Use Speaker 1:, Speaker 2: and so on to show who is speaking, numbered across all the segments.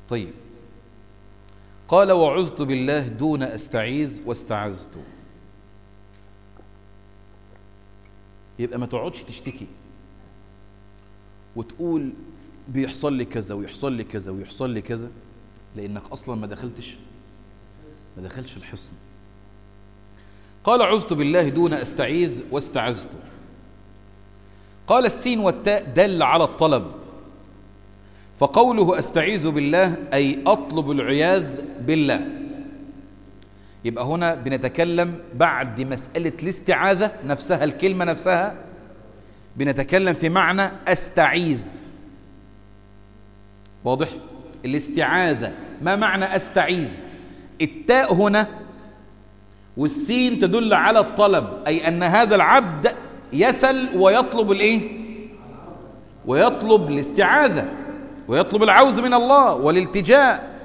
Speaker 1: طيب قال وعزت بالله دون أستعيذ واستعذت يبقى ما تقعدش تشتكي وتقول بيحصل لي كذا ويحصل لي كذا ويحصل لي كذا لأنك أصلا ما دخلتش ما دخلش الحصن قال عزت بالله دون أستعيذ واستعذت قال السين والتاء دل على الطلب فقوله أستعيذ بالله أي أطلب العياذ بالله يبقى هنا بنتكلم بعد مسألة الاستعاذة نفسها الكلمة نفسها بنتكلم في معنى أستعيذ واضح؟ الاستعاذة ما معنى أستعيذ؟ التاء هنا والسين تدل على الطلب أي أن هذا العبد يسل ويطلب الإيه؟ ويطلب الاستعاذة ويطلب العوذ من الله والالتجاء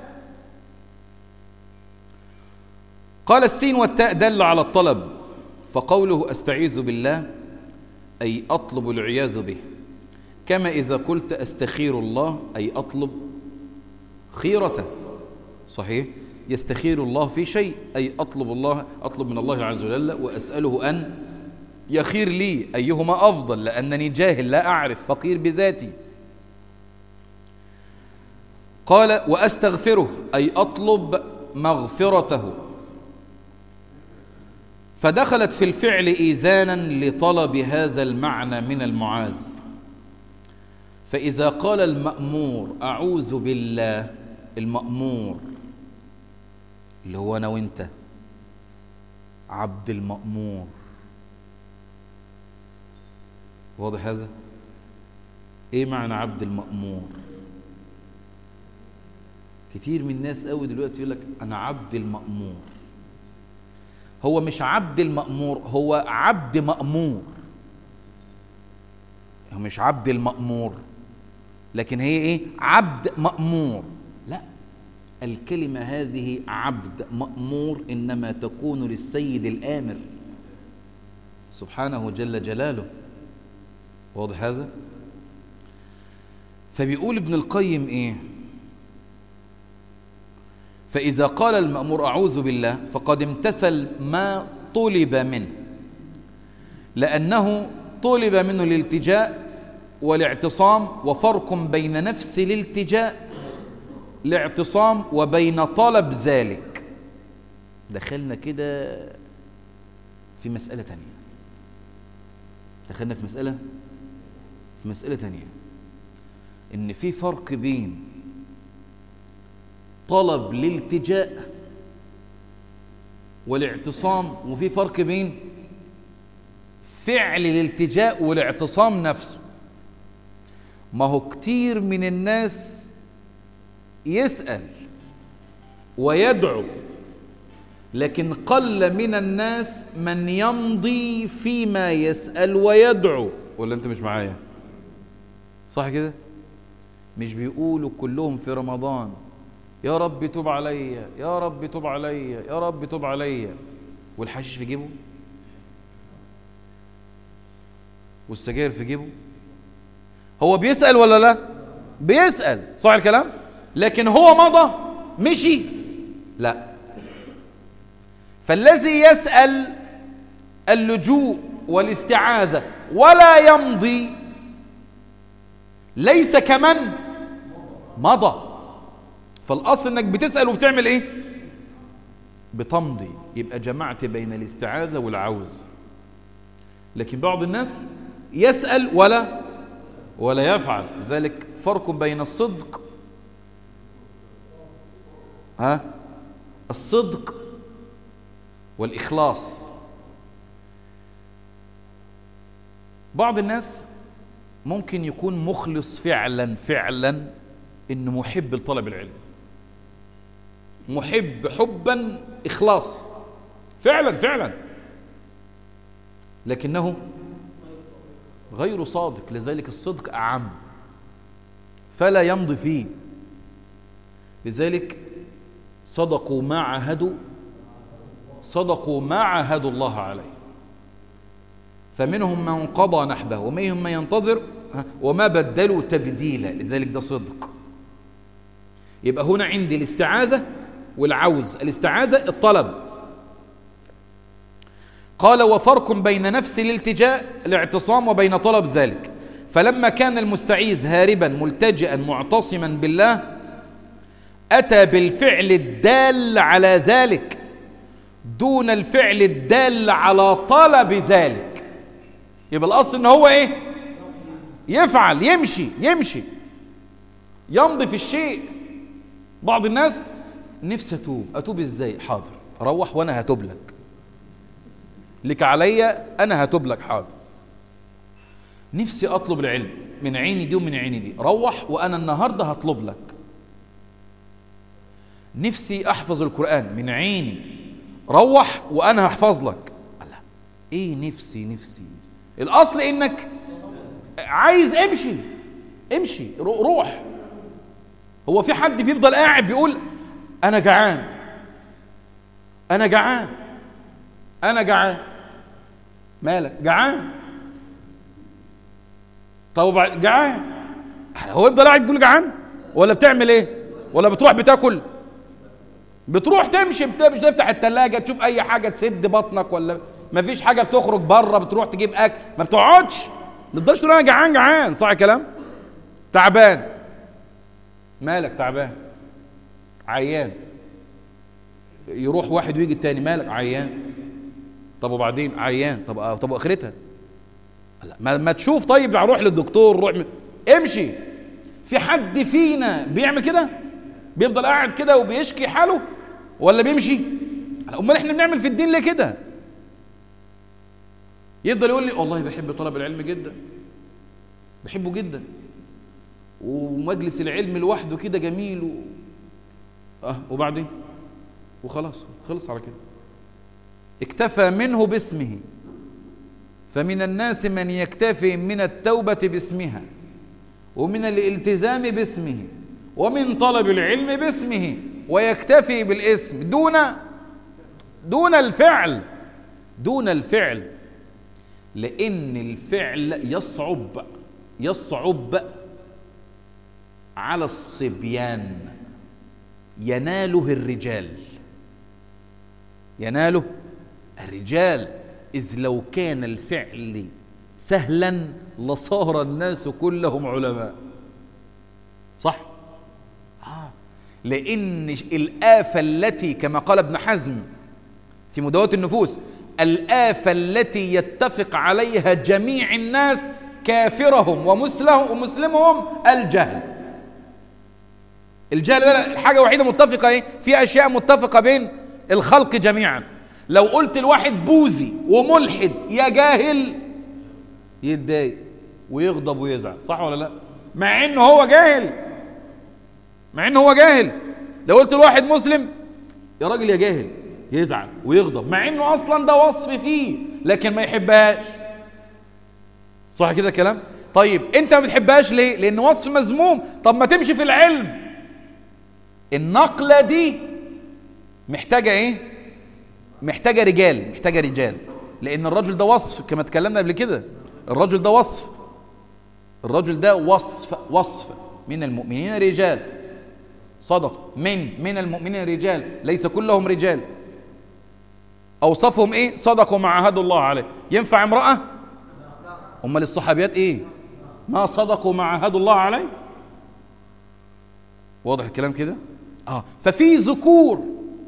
Speaker 1: قال السين والتاء دل على الطلب فقوله أستعيذ بالله أي أطلب العياذ به كما إذا قلت أستخير الله أي أطلب خيرته صحيح يستخير الله في شيء أي أطلب الله أطلب من الله عز وجل وأسأله أن يخير لي أيهما أفضل لأنني جاهل لا أعرف فقير بذاتي قال وأستغفره أي أطلب مغفرته فدخلت في الفعل إيذانا لطلب هذا المعنى من المعاذ فإذا قال المأمور أعوذ بالله المأمور اللي هو أنا وإنت عبد المأمور واضح هذا؟ إيه معنى عبد المأمور؟ كتير من الناس قوي دلوقتي يقول لك أنا عبد المأمور هو مش عبد المأمور هو عبد مأمور هو مش عبد المأمور لكن هي ايه عبد مأمور لا الكلمة هذه عبد مأمور إنما تكون للسيد الآمر سبحانه جل جلاله واضح هذا فبيقول ابن القيم ايه فإذا قال المأمور أعوذ بالله فقد امتثل ما طلب منه لأنه طلب منه الالتجاء والاعتصام وفرق بين نفس الالتجاء الاعتصام وبين طلب ذلك دخلنا كده في مسألة تانية دخلنا في مسألة في مسألة تانية إن في فرق بين طلب الالتجاء والاعتصام وفي فرق بين فعل الالتجاء والاعتصام نفسه ما هو كتير من الناس يسأل ويدعو لكن قل من الناس من يمضي فيما يسأل ويدعو ولا انت مش معايا صح كده مش بيقولوا كلهم في رمضان يا رب توب عليا يا رب توب عليا يا رب توب عليا والحشيش في جيبه والسجاير في جيبه هو بيسأل ولا لا بيسأل صح الكلام لكن هو مضى مشي لا فالذي يسأل اللجوء والاستعاذة ولا يمضي ليس كمن مضى فالأصل أنك بتسأل وبتعمل إيه بتمضي يبقى جمعت بين الاستعاذة والعوز لكن بعض الناس يسأل ولا ولا يفعل ذلك فرق بين الصدق ها الصدق والإخلاص بعض الناس ممكن يكون مخلص فعلا فعلا انه محب لطلب العلم محب حبا اخلاص فعلا فعلا لكنه غير صادق لذلك الصدق اعم فلا يمضي فيه لذلك صدقوا ما عاهدوا صدقوا ما عاهدوا الله عليه فمنهم من قضى نحبه ومنهم من ينتظر وما بدلوا تبديلا لذلك ده صدق يبقى هنا عندي الاستعاذة والعوز الاستعاذة الطلب قال وفرق بين نفس الالتجاء الاعتصام وبين طلب ذلك فلما كان المستعيذ هاربا ملتجئا معتصما بالله أتى بالفعل الدال على ذلك دون الفعل الدال على طلب ذلك يبقى الأصل إن هو إيه يفعل يمشي يمشي يمضي في الشيء بعض الناس نفسي أتوب أتوب إزاي حاضر روح وأنا هتوب لك لك عليا أنا هتوب لك حاضر نفسي أطلب العلم من عيني دي ومن عيني دي روح وأنا النهاردة هطلب لك نفسي أحفظ القرآن من عيني روح وأنا هحفظ لك الله إيه نفسي نفسي الأصل إنك عايز امشي امشي روح هو في حد بيفضل قاعد بيقول أنا جعان أنا جعان أنا جعان مالك جعان طب جعان هو يفضل قاعد يقول جعان ولا بتعمل ايه ولا بتروح بتاكل بتروح تمشي بتفتح التلاجة تشوف اي حاجة تسد بطنك ولا مفيش حاجة بتخرج بره بتروح تجيب اكل ما بتقعدش ما تقدرش تقول انا جعان جعان صح الكلام تعبان مالك تعبان عيان يروح واحد ويجي التاني مالك عيان طب وبعدين عيان طب آه طب واخرتها ما, ما تشوف طيب روح للدكتور روح م... امشي في حد فينا بيعمل كده بيفضل قاعد كده وبيشكي حاله ولا بيمشي امال احنا بنعمل في الدين ليه كده يفضل يقول لي والله بحب طلب العلم جدا بحبه جدا ومجلس العلم لوحده كده جميل و... اه وبعدين وخلاص خلص على كده اكتفى منه باسمه فمن الناس من يكتفي من التوبة باسمها ومن الالتزام باسمه ومن طلب العلم باسمه ويكتفي بالاسم دون دون الفعل دون الفعل لأن الفعل يصعب يصعب على الصبيان يناله الرجال يناله الرجال إذ لو كان الفعل سهلا لصار الناس كلهم علماء صح آه. لأن الآفة التي كما قال ابن حزم في مدوات النفوس الآفة التي يتفق عليها جميع الناس كافرهم ومسلمهم, ومسلمهم الجهل الجهل ده الحاجة الوحيدة متفقة ايه في أشياء متفقة بين الخلق جميعا لو قلت الواحد بوذي وملحد يا جاهل يتضايق ويغضب ويزعل صح ولا لا مع انه هو جاهل مع انه هو جاهل لو قلت لواحد مسلم يا راجل يا جاهل يزعل ويغضب مع انه اصلا ده وصف فيه لكن ما يحبهاش صح كده كلام طيب انت ما بتحبهاش ليه لان وصف مذموم طب ما تمشي في العلم النقله دي محتاجه ايه محتاجه رجال محتاجه رجال لان الرجل ده وصف كما اتكلمنا قبل كده الرجل ده وصف الرجل ده وصف وصف من المؤمنين رجال صدق من من المؤمنين رجال ليس كلهم رجال اوصفهم ايه صدقوا ما عهدوا الله عليه ينفع امراه امال الصحابيات ايه ما صدقوا ما عهدوا الله عليه واضح الكلام كده اه ففي ذكور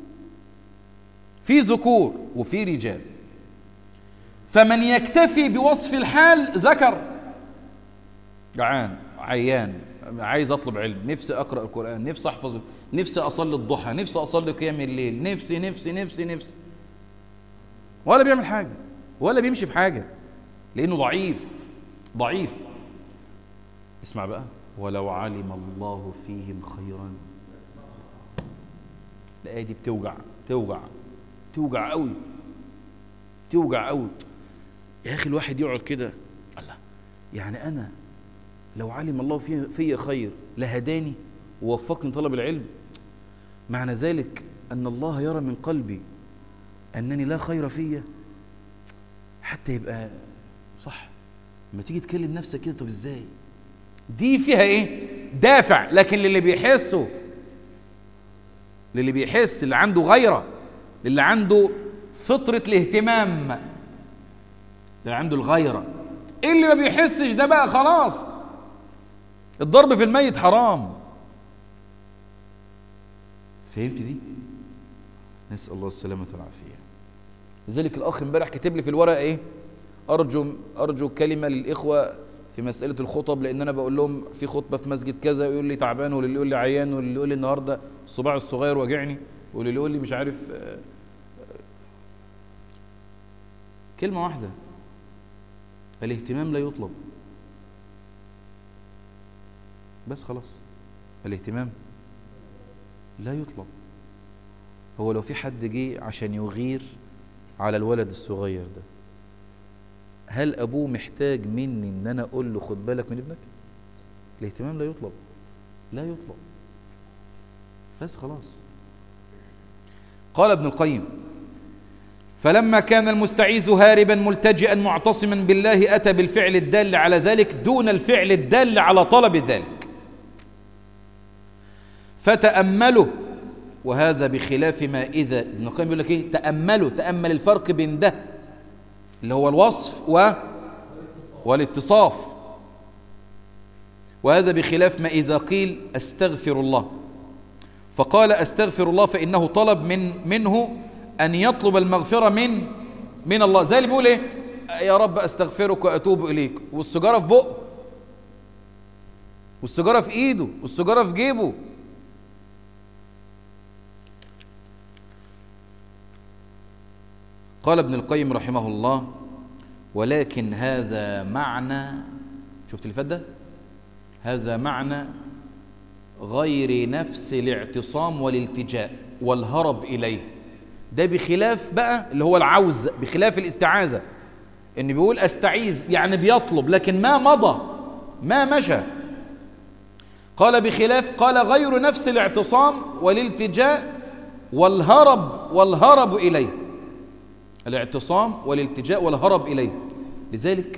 Speaker 1: في ذكور وفي رجال فمن يكتفي بوصف الحال ذكر جعان عيان عايز اطلب علم نفسي اقرا القران نفسي احفظ نفسي اصلي الضحى نفسي اصلي قيام الليل نفسي نفسي نفسي نفسي ولا بيعمل حاجه ولا بيمشي في حاجه لانه ضعيف ضعيف اسمع بقى ولو علم الله فيهم خيرا الايه دي بتوجع توجع توجع قوي توجع قوي يا اخي الواحد يقعد كده الله يعني انا لو علم الله في في خير لهداني ووفقني طلب العلم معنى ذلك ان الله يرى من قلبي انني لا خير فيا حتى يبقى صح لما تيجي تكلم نفسك كده طب ازاي دي فيها ايه دافع لكن للي بيحسوا للي بيحس اللي عنده غيرة للي عنده فطرة الاهتمام اللي عنده الغيرة اللي ما بيحسش ده بقى خلاص الضرب في الميت حرام فهمت دي نسأل الله السلامة والعافية لذلك الأخ امبارح كاتب لي في الورقة إيه أرجو أرجو كلمة للإخوة في مسألة الخطب لأن أنا بقول لهم في خطبة في مسجد كذا يقول لي تعبان واللي يقول لي عيان واللي يقول لي النهاردة الصباع الصغير واجعني واللي يقول لي مش عارف آه، كلمة واحدة الاهتمام لا يطلب بس خلاص الاهتمام لا يطلب هو لو في حد جه عشان يغير على الولد الصغير ده هل ابوه محتاج مني ان انا اقول له خد بالك من ابنك الاهتمام لا يطلب لا يطلب بس خلاص قال ابن القيم فلما كان المستعيذ هاربا ملتجئا معتصما بالله اتى بالفعل الدال على ذلك دون الفعل الدال على طلب ذلك فتاملوا وهذا بخلاف ما اذا ابن القيم بيقول لك ايه تاملوا تامل الفرق بين ده اللي هو الوصف و والاتصاف وهذا بخلاف ما إذا قيل أستغفر الله فقال أستغفر الله فإنه طلب من منه أن يطلب المغفرة من من الله زي اللي بيقول إيه يا رب أستغفرك وأتوب إليك والسجارة في بقه والسجارة في إيده والسجارة في جيبه قال ابن القيم رحمه الله ولكن هذا معنى شفت اللي فات ده هذا معنى غير نفس الاعتصام والالتجاء والهرب إليه ده بخلاف بقى اللي هو العوز بخلاف الاستعاذة ان بيقول استعيذ يعني بيطلب لكن ما مضى ما مشى قال بخلاف قال غير نفس الاعتصام والالتجاء والهرب والهرب إليه الاعتصام والالتجاء والهرب إليه لذلك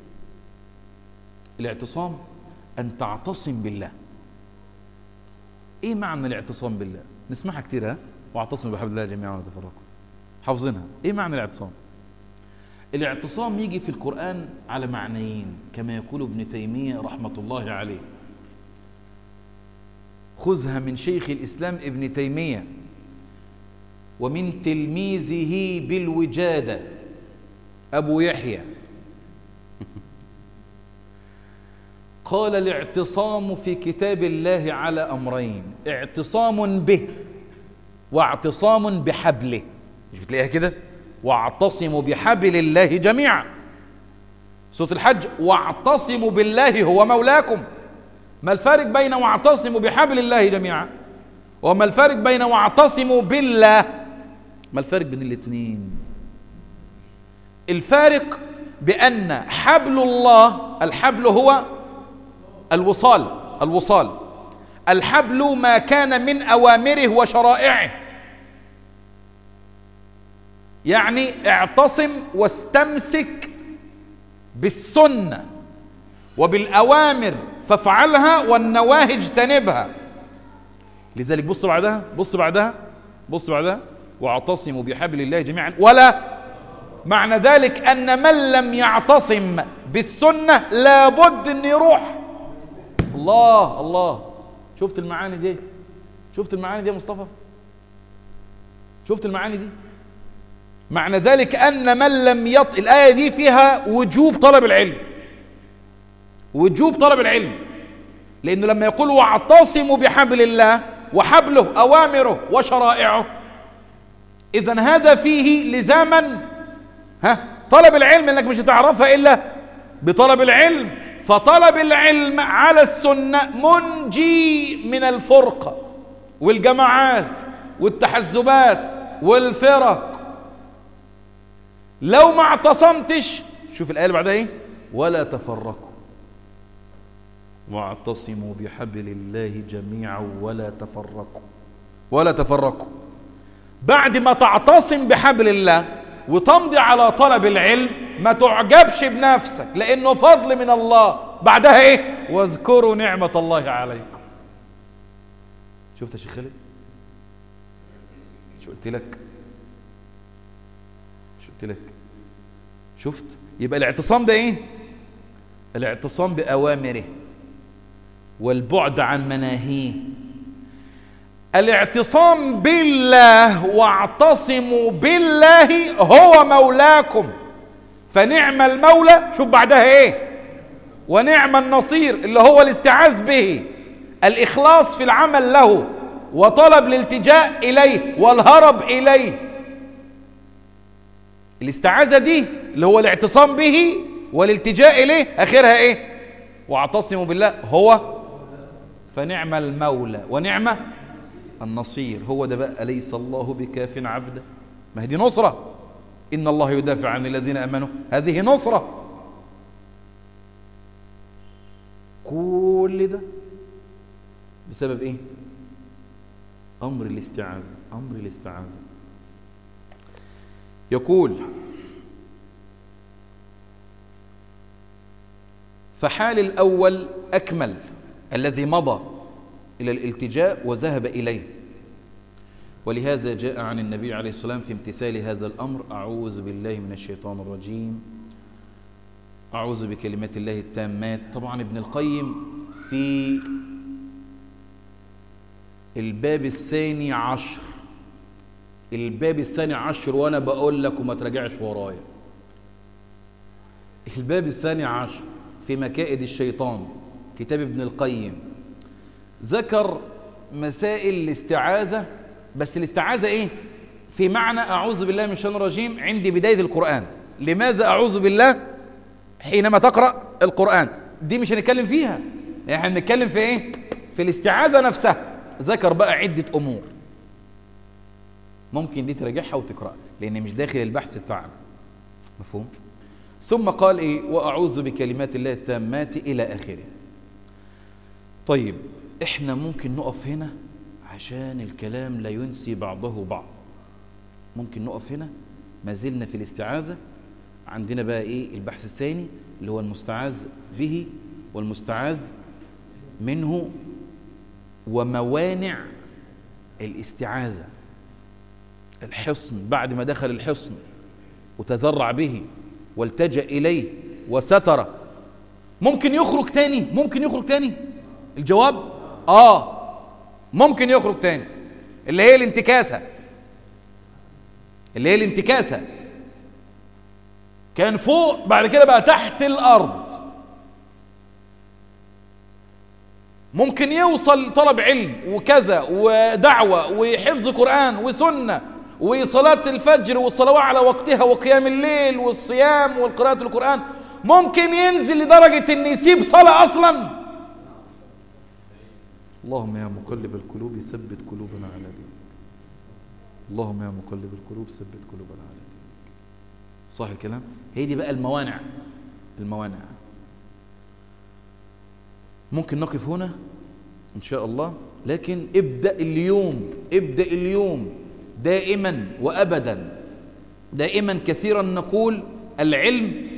Speaker 1: الاعتصام أن تعتصم بالله إيه معنى الاعتصام بالله نسمعها كتير ها واعتصموا بحبل الله جميعا ولا تفرقوا حافظينها إيه معنى الاعتصام الاعتصام يجي في القرآن على معنيين كما يقول ابن تيمية رحمة الله عليه خذها من شيخ الإسلام ابن تيمية ومن تلميذه بالوجادة أبو يحيى قال الاعتصام في كتاب الله على أمرين اعتصام به واعتصام بحبله مش بتلاقيها كده واعتصموا بحبل الله جميعا سورة الحج واعتصموا بالله هو مولاكم ما الفارق بين واعتصموا بحبل الله جميعا وما الفارق بين واعتصموا بالله ما الفرق بين الاثنين الفارق بأن حبل الله الحبل هو الوصال الوصال الحبل ما كان من أوامره وشرائعه يعني اعتصم واستمسك بالسنة وبالأوامر فافعلها والنواهي اجتنبها لذلك بص بعدها بص بعدها بص بعدها واعتصموا بحبل الله جميعا ولا معنى ذلك أن من لم يعتصم بالسنة لابد أن يروح الله الله شفت المعاني دي شفت المعاني دي يا مصطفى شفت المعاني دي معنى ذلك أن من لم يط الآية دي فيها وجوب طلب العلم وجوب طلب العلم لأنه لما يقول واعتصموا بحبل الله وحبله أوامره وشرائعه إذا هذا فيه لزاما ها طلب العلم انك مش هتعرفها الا بطلب العلم فطلب العلم على السنة منجي من الفرقة والجماعات والتحزبات والفرق لو ما اعتصمتش شوف الآية اللي بعدها ايه ولا تفرقوا واعتصموا بحبل الله جميعا ولا تفرقوا ولا تفرقوا بعد ما تعتصم بحبل الله وتمضي على طلب العلم ما تعجبش بنفسك لانه فضل من الله بعدها ايه واذكروا نعمة الله عليكم شفت يا شيخ خالد مش قلت لك مش قلت لك شفت يبقى الاعتصام ده ايه الاعتصام بأوامره والبعد عن مناهيه الاعتصام بالله واعتصموا بالله هو مولاكم فنعم المولى شوف بعدها ايه ونعم النصير اللي هو الاستعاذ به الإخلاص في العمل له وطلب الالتجاء إليه والهرب إليه الاستعاذة دي اللي هو الاعتصام به والالتجاء إليه آخرها إيه واعتصموا بالله هو فنعم المولى ونعم النصير هو ده بقى أليس الله بكاف عبده ما هي دي نصرة إن الله يدافع عن الذين أمنوا هذه نصرة كل ده بسبب ايه امر الاستعاذه امر الاستعاذه يقول فحال الاول اكمل الذي مضى الى الالتجاء وذهب اليه ولهذا جاء عن النبي عليه الصلاه والسلام في امتثال هذا الامر اعوذ بالله من الشيطان الرجيم أعوذ بكلمات الله التامات طبعا ابن القيم في الباب الثاني عشر الباب الثاني عشر وأنا بقول لك وما تراجعش ورايا الباب الثاني عشر في مكائد الشيطان كتاب ابن القيم ذكر مسائل الاستعاذة بس الاستعاذة ايه في معنى أعوذ بالله من الشيطان الرجيم عند بداية القرآن لماذا أعوذ بالله حينما تقرأ القرآن دي مش هنتكلم فيها احنا هنتكلم في ايه في الاستعاذة نفسها ذكر بقى عدة أمور ممكن دي تراجعها وتقرأ لأن مش داخل البحث بتاعنا مفهوم ثم قال ايه وأعوذ بكلمات الله التامات إلى آخره طيب احنا ممكن نقف هنا عشان الكلام لا ينسي بعضه بعض ممكن نقف هنا ما زلنا في الاستعاذة عندنا بقى ايه البحث الثاني اللي هو المستعاذ به والمستعاذ منه وموانع الاستعاذة الحصن بعد ما دخل الحصن وتذرع به والتجأ إليه وستر ممكن يخرج تاني ممكن يخرج تاني الجواب آه ممكن يخرج تاني اللي هي الانتكاسة اللي هي الانتكاسة كان فوق بعد كده بقى تحت الأرض ممكن يوصل طلب علم وكذا ودعوة وحفظ قرآن وسنة وصلاة الفجر والصلوات على وقتها وقيام الليل والصيام والقراءة القرآن ممكن ينزل لدرجة ان يسيب صلاة اصلا اللهم يا مقلب القلوب ثبت قلوبنا على دينك اللهم يا مقلب القلوب ثبت قلوبنا على دينك صح الكلام هي دي بقى الموانع الموانع ممكن نقف هنا ان شاء الله لكن ابدأ اليوم ابدأ اليوم دائما وابدا دائما كثيرا نقول العلم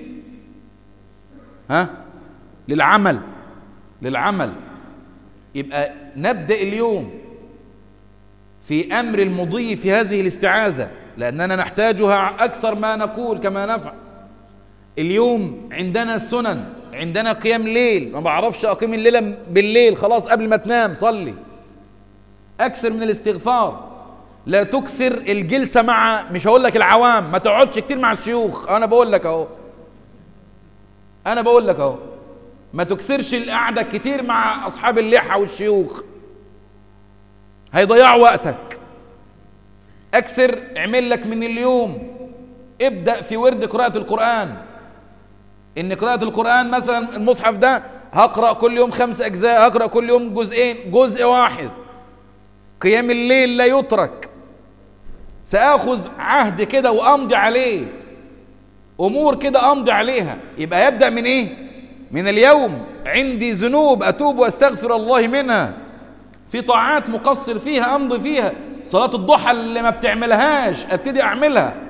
Speaker 1: ها للعمل للعمل يبقى نبدأ اليوم في أمر المضي في هذه الاستعاذة لأننا نحتاجها أكثر ما نقول كما نفعل اليوم عندنا سنن عندنا قيام ليل ما بعرفش أقيم الليلة بالليل خلاص قبل ما تنام صلي أكثر من الاستغفار لا تكسر الجلسة مع مش هقول لك العوام ما تقعدش كتير مع الشيوخ أنا بقول لك أهو أنا بقول لك أهو ما تكسرش القعدة كتير مع أصحاب اللحى والشيوخ هيضيعوا وقتك أكثر اعمل لك من اليوم ابدأ في ورد قراءة القرآن إن قراءة القرآن مثلا المصحف ده هقرأ كل يوم خمس أجزاء هقرأ كل يوم جزئين جزء واحد قيام الليل لا يترك سآخذ عهد كده وأمضي عليه أمور كده أمضي عليها يبقى يبدأ من إيه؟ من اليوم عندي ذنوب أتوب وأستغفر الله منها في طاعات مقصر فيها أمضي فيها صلاة الضحى اللي ما بتعملهاش أبتدي أعملها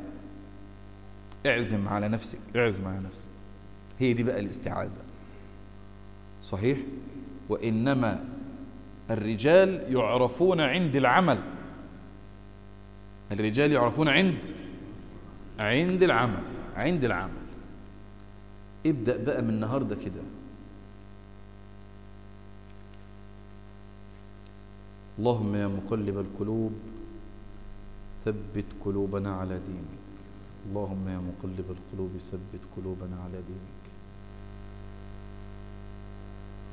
Speaker 1: اعزم على نفسك اعزم على نفسك هي دي بقى الاستعاذة صحيح وإنما الرجال يعرفون عند العمل الرجال يعرفون عند عند العمل عند العمل ابدأ بقى من النهاردة كده اللهم يا مقلب القلوب ثبت قلوبنا على دينك اللهم يا مقلب القلوب ثبت قلوبنا على دينك